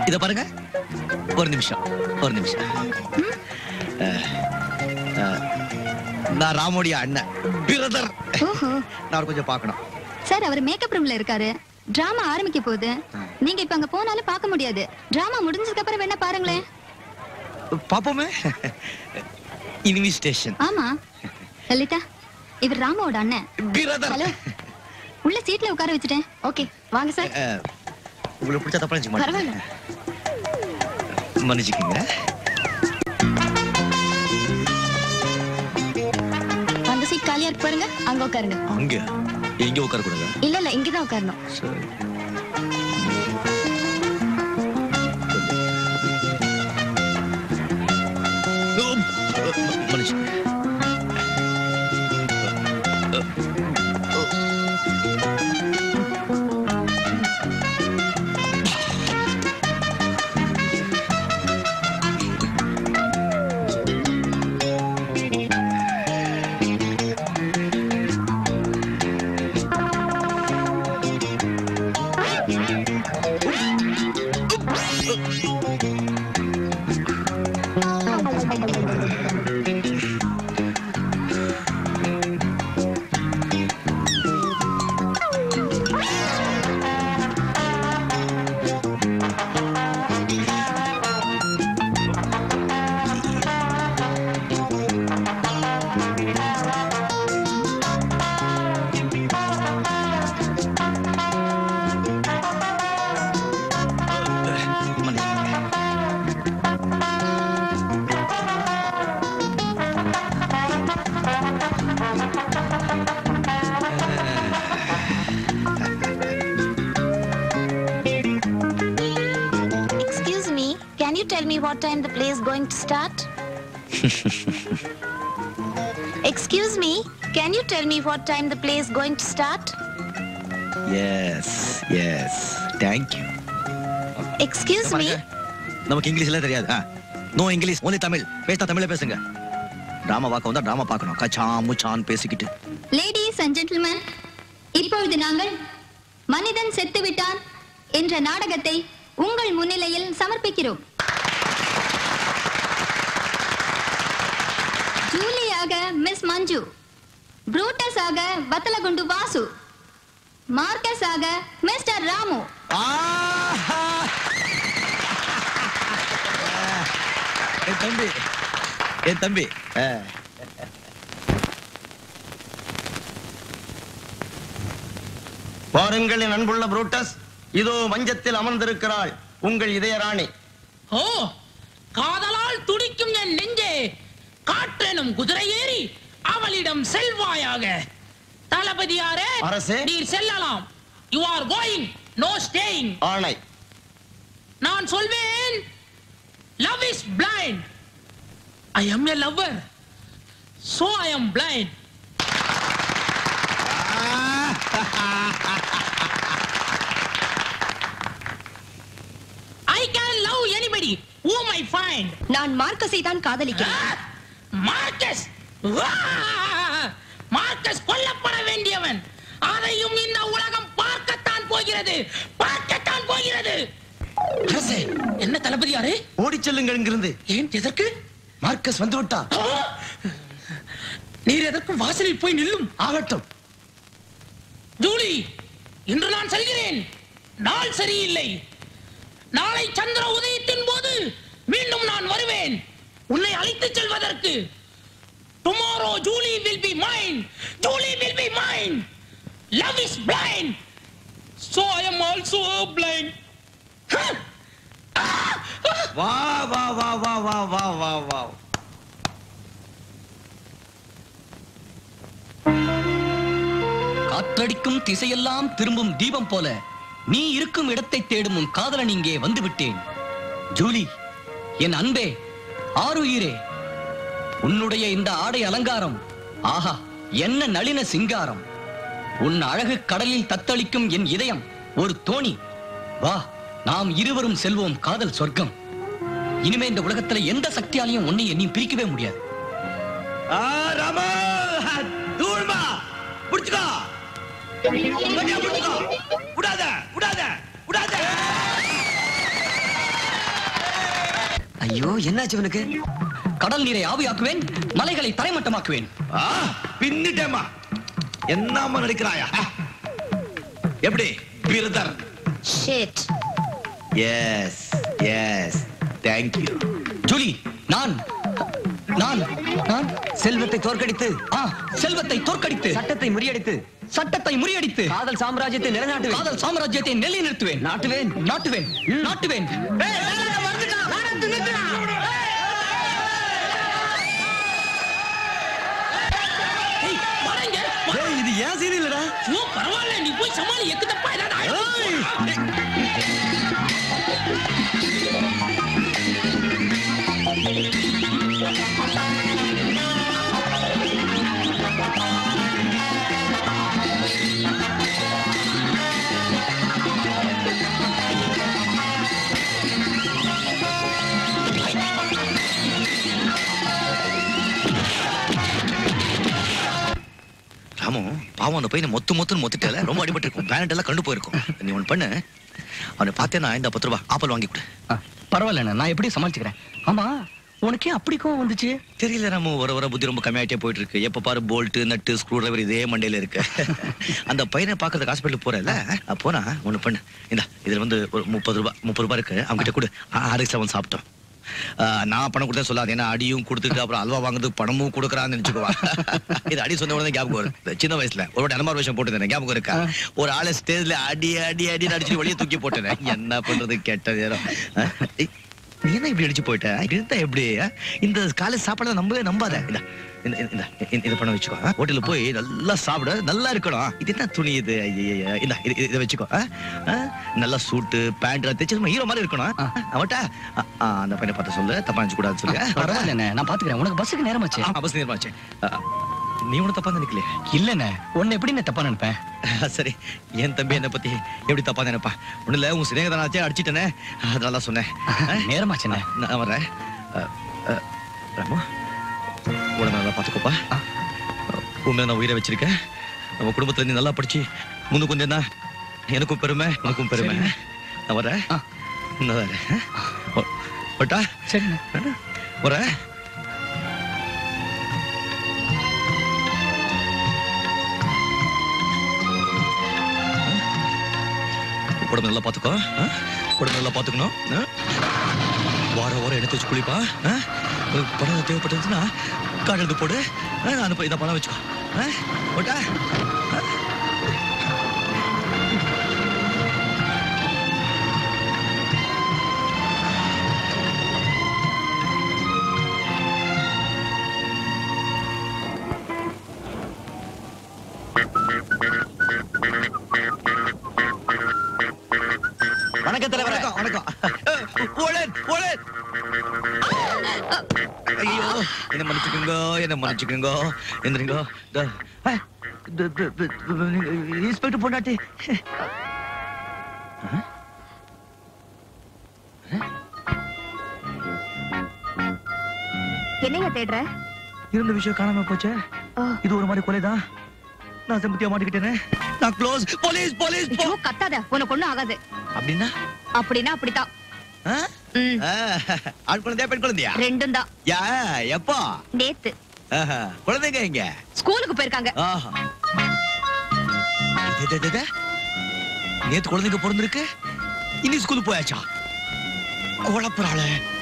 இத பாருங்க ஒரு நிமிஷம் ஒரு நிமிஷம் அஹ், அஹ், நான் ராமோடைய அண்ணன் பிரதர் ஓஹோ நான் அவரை கொஞ்சம் பார்க்கணும் சார் அவர் மேக்கப் ரூம்ல இருக்காரு டிராமா ஆரம்பிக்க போகுது நீங்க இப்ப அங்க போனாலும் பார்க்க முடியாது டிராமா முடிஞ்சதுக்கு அப்புறம் வேணா பாருங்களேன் பாப்போமே இன்விஸ்டேஷன் ஆமா லலிதா இவர் ராமாவோட அண்ணன் பிரதர் ஹலோ உள்ள சீட்ல உட்கார வச்சுட்டேன் ஓகே வாங்க சார் உங்களுக்கு பிடிச்ச தப்பா நினைச்சுக்க மாட்டீங்க பரவாயில்ல மன்னிச்சுக்கோங்க அந்த சீட் காலியா இருக்கு பாருங்க அங்க உட்காருங்க அங்க எங்க உட்கார கூடாது இல்ல இல்ல இங்கதான் உட்காரணும் சரி உம், மன்னிச்சுக்கோங்க மன்னிச்சுக்கோங்க Excuse me, can you tell me what time the play is going to start? Excuse me, can you tell me what time the play is going to start? Yes yes thank you Excuse me, நமக்கு இங்கிலீஷ்ல தெரியாது no English only Tamil பேசினா தமிழ்ல பேசுங்க drama பார்க்க வந்தா drama பார்க்கணும் கச்சா முச்சான் பேசிக்கிட்டு லேடிஸ் அண்ட் ஜென்டில்மேன் இப்பொழுது நாங்கள் மனிதன் செத்து விட்டான் என்ற நாடகத்தை உங்கள் முன்னிலையில் சமர்ப்பிக்கிறோம் ஜூலியாக மிஸ் மஞ்சு புரூட்டஸ் ஆக வத்தலகுண்டு வாசு மார்க்கஸ் ஆக மிஸ்டர் ராமு ஆஹா! என் தம்பி என் தம்பி ஆ. பாருங்கள் என் அன்புள்ள புரூட்டஸ் இதோ மஞ்சத்தில் அமர்ந்திருக்கிறாள் உங்கள் இதய ராணி ஓ காதலால் துடிக்கும் என் நெஞ்சே காற்றெனும் குதிரை ஏறி அவளிடம் செல்வாயாக தளபதியாரே அரசே. நீர் செல்லலாம் you are going no staying ஆணை நான் சொல்வேன் love is blind I am a lover so I am blind I can love anybody whom I find நான் மார்க்கஸை தான் காதலிக்கிறேன் மார்க்கஸ் வா! மார்க்கஸ் கொல்லப்பட வேண்டியவன் அதையும் இந்த உலகம் பார்க்கத்தான் போகிறது பார்க்கத்தான் போகிறது அரசே என்ன தளபதியாரே ஓடிச் செல்லுங்கள் இங்கிருந்து ஏன் எதற்கு மார்க்கஸ் வந்து விட்டார் ஆ! நீர் எதற்கு வாசலில் போய் நில்லும் ஆகட்டும் ஜூலி இன்று நான் செல்கிறேன் நாள் சரியில்லை நாளை சந்திர உதயத்தின் போது மீண்டும் நான் வருவேன் உன்னை அழைத்துச் செல்வதற்கு tomorrow Julie will be mine Julie will be mine love is blind so I am also blind வா வா வா வா வா வா வா வா காற்றடிக்கும் திசையெல்லாம் திரும்பும் தீபம் போல நீ இருக்கும் இடத்தை தேடும் உன் காதலன் இங்கே வந்து விட்டேன் ஜூலி என் அன்பே ஆருயிரே உன்னுடைய இந்த ஆடை அலங்காரம் ஆஹா என்ன நளின சிங்காரம் உன் அழகு கடலில் தத்தளிக்கும் என் இதயம் ஒரு தோணி வா நாம் இருவரும் செல்வோம் காதல் சொர்க்கம் இனிமே இந்த உலகத்துல எந்த சக்தியாலையும் உன்னை என்னையும் பிரிக்கவே முடியாது ஆ, ராமா தூள்மா புடிச்சுக்கோ கட்டியா புடிச்சுக்கோ விடாத விடாத விடாத ஐயோ என்னாச்சு இவனுக்கு கடல் நீரை ஆவியாக்குவேன் மலைகளை தரைமட்டமாக்குவேன் ஆ, பின்னிட்டேமா என்னம்மா நடிக்கிறாயா எப்படி brother Shit. Yes yes thank you Julie நான் நான் நான் செல்வத்தை தோற்கடித்து ஆ செல்வத்தை தோற்கடித்து சட்டத்தை முறியடித்து சட்டத்தை முறியடித்து காதல் சாம்ராஜ்யத்தை நிலைநாட்டுவேன் காதல் சாம்ராஜ்யத்தை நிலைநிறுத்துவேன் நாட்டுவேன் நாட்டுவேன் நாட்டுவேன் ஏய், வாடா இங்க. வா. இது ஏன் சீன் இல்லடா ஐயோ, பரவாயில்ல நீ போய் சமாளி எக்கு தப்பா ஏதாவது ஆயிடும். ராமு பாவம் அந்த பையனை மொத்து மொத்துன்னு மொத்திட்டல ரொம்ப அடிபட்டு இருக்கும் பேனட் எல்லாம் கண்டு போயிருக்கும் நீ ஒன்று பண்ணு அவனை பார்த்தேன்னா இந்த பத்து ரூபாய் ஆப்பிள் வாங்கி கொடு ஆ, பரவாயில்ல நான் எப்படி சமாளிச்சுக்கிறேன் ஆமா உனக்கே அப்படி கோவம் வந்துச்சு தெரியல ராமு வர வர புத்தி ரொம்ப கம்மியாயிட்டே போயிட்டு இருக்கு எப்ப பாரு போல்ட் நட்டு ஸ்க்ரூ டிரைவர் இதே மண்டையில இருக்கு அந்த பையனை பார்க்கறதுக்கு ஹாஸ்பிட்டல் போறல அஹ் போனா ஒண்ணு பண்ணு இந்த இதுல வந்து ஒரு முப்பது ரூபாய் முப்பது ரூபாய் இருக்கு அவங்க கிட்ட கொடு ஆறு செவன் சாப்பிட்டோம் ஆஹ் நான் பணம் கொடுத்தா சொல்லாது ஏன்னா அடியும் கொடுத்துட்டு அப்புறம் அல்வா வாங்குறதுக்கு பணமும் கொடுக்குறான்னு நினைச்சுக்குவா இது அடி சொன்ன உடனே ஞாபகம் வரும் சின்ன வயசுல ஒரு வாட்டி அனுமார் விஷயம் போட்டுருந்தேன் ஞாபகம் இருக்கா ஒரு ஆளை ஸ்டேஜ்ல அடி அடி அடி அடிச்சு வெளியே தூக்கி போட்டேன் என்ன பண்றது கெட்ட நேரம் ஆஹ் ஏய், நீ என்ன இப்படி அடிச்சு போயிட்ட இப்படி இருந்தா எப்படி ஆ? இந்த காலை சாப்பாடு நம்பவே நம்பாத இந்த இந்த இந்த இந்த- இதை பண்ண வச்சுக்கோ ஆ? ஹோட்டல்ல போய் நல்லா சாப்பிட நல்லா இருக்கணும் இது என்ன துணி இது ஐயையே. இந்த இது- இது- இதை வச்சுக்கோ ஆ? ஆ? நல்லா சூட்டு பேண்ட் தைச்சு நம்ம ஹீரோ மாதிரி இருக்கணும் ஆ. அவட்ட அந்த பையனை பார்த்து சொல்லு தப்பா நினைச்சு கூடாது சொல்லு பரவாயில்ல நான் பாத்துக்கிறேன் உனக்கு பஸ்ஸுக்கு நேரமாச்சு அவசியம் நேரமாச்சு ஆ, நீ ஒன்னும் தப்பா நினைக்கலையே இல்லண்ணே உன்னை எப்படி நான் தப்பா நினைப்பேன் சரி என் தம்பி என்னை பத்தி எப்படி தப்பா நினைப்பா ஒண்ணு இல்ல உன் சிநேகதானாச்சே அடிச்சிட்டனே அதனால சொன்னேன் ஆ? நேரமாச்சுண்ணே நான் வரேன் அஹ், அஹ், ராமு உடனே நல்லா பார்த்துக்கோப்பா உண்மையை நான் உயிரை வச்சிருக்கேன் நம்ம குடும்பத்துல நீ நல்லா படிச்சு முன்னுக்கு வந்தேன்னா எனக்கும் பெருமை உனக்கும் பெருமை சரிண்ணே. நான் வரேன் ஆ. நான் வரேன் ஒ- ஒட்டா சரிண்ணே வரேன் உடம்பு நல்லா பார்த்துக்கோ ஆ? உடம்பு நல்லா பார்த்துக்கணும் ஆ? வார வாரம் எடுத்து வச்சு குளிப்பா ஆ? உனக்கு பணம் தேவைப்பட்டதுன்னா கார்டு எடுத்து போடு ஆ, நான் அனுப்ப இதை பணம் வச்சுக்கோ ஆ? ஓட்டா ஆ? வணக்கம் தலைவரே வணக்கம் வணக்கம் ஓலன் ஓலன் ஐயோ என்ன மன்னிச்சுக்கோங்க என்ன மன்னிச்சுக்கோங்க எந்திரிங்க த- ஆ, த- த- த- இன்ஸ்பெக்டர் பொண்டாட்டி ஆ? என்னைய தேடுற இருந்த விஷயம் காணாம போச்சே ஓ. இது ஒரு மாதிரி கொலைதான் நான் செம்பத்தியா மாட்டிக்கிட்டேனே நான் க்ளோஸ் போலீஸ் போலீஸ் போ- ஐயோ கத்தாத உனக்கு ஒண்ணும் ஆகாது அப்படின்னா அப்படின்னா அப்படித்தான் ஆ? ம், ஆ, ஆண் குழந்தையா பெண் குழந்தையா ரெண்டும் தான் யா எப்போ நேத்து ஆஹா, குழந்தைங்க எங்க ஸ்கூலுக்கு போயிருக்காங்க ஆஹா இது, இது, இது, இது. நேத்து குழந்தைங்க பிறந்திருக்கு இனி ஸ்கூலுக்கு போயாச்சா குழப்பறாளே